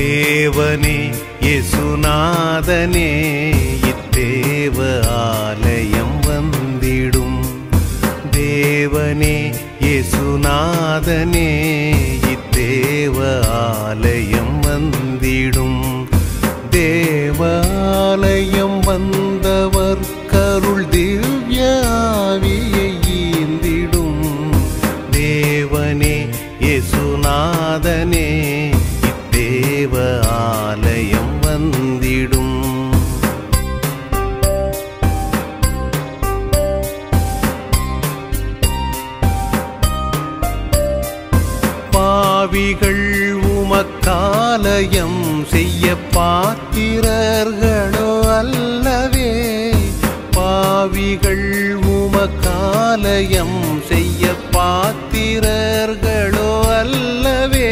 தேவனே இயேசுநாதனே இத்தேவ ஆலயம் வந்திடும் தேவனே இயேசுநாதனே இத்தேவ ஆலயம் வந்திடும் தேவாலயம் வந்தவர் கருள் திவ்ய ஆவியை ஈந்திடும் தேவனே இயேசுநாதனே இத்தேவ ஆலயம் வந்திடும் பாவிகள் உமக்காலயம் செய்ய பாத்திரர்களோ அல்லவே பாவிகள் உமக்காலயம் செய்ய பாத்திரர்களோ அல்லவே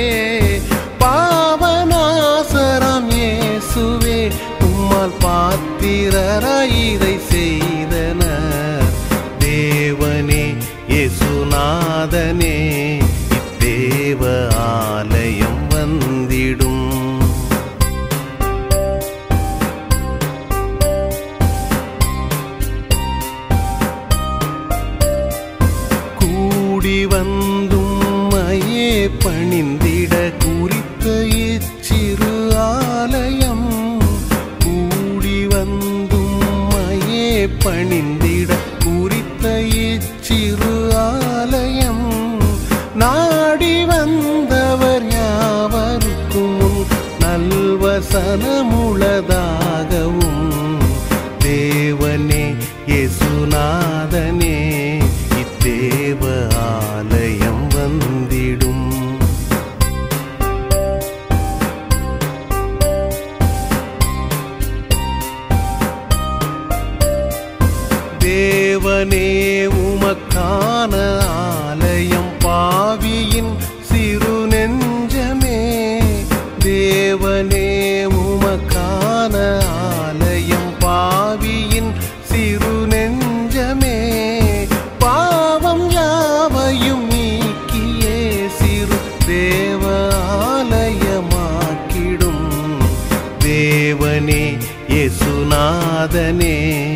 பாவநாசரம் இயேசுவே உம்மால் பாத்திரராய் இதை செய்தனர் தேவனே இயேசுநாதனே இத்தேவ ஆலயம் வந்திடும் கூடி வந்தும் மையே பணிந்திட குறித்த இச்சிறு ஆலயம் கூடி வந்தும் மையே பணிந்திட குறித்த இச்சிறு ஆலயம் நாடி வந்தவர் யாவருக்கும் நல்வசனமுளதாகவும் தேவனே இயேசுநாதனே இத்தேவ ஆலயம் வந்திடும் தேவனே உமக்கான ஆலயம் பாவியின் சிறு நெஞ்சமே தேவனே உமக்கான ஆலயம் பாவியின் சிறு நெஞ்சமே பாவம் யாவையும் நீக்கியே சிறு தேவ ஆலயமாக்கிடும் தேவனே இயேசுநாதனே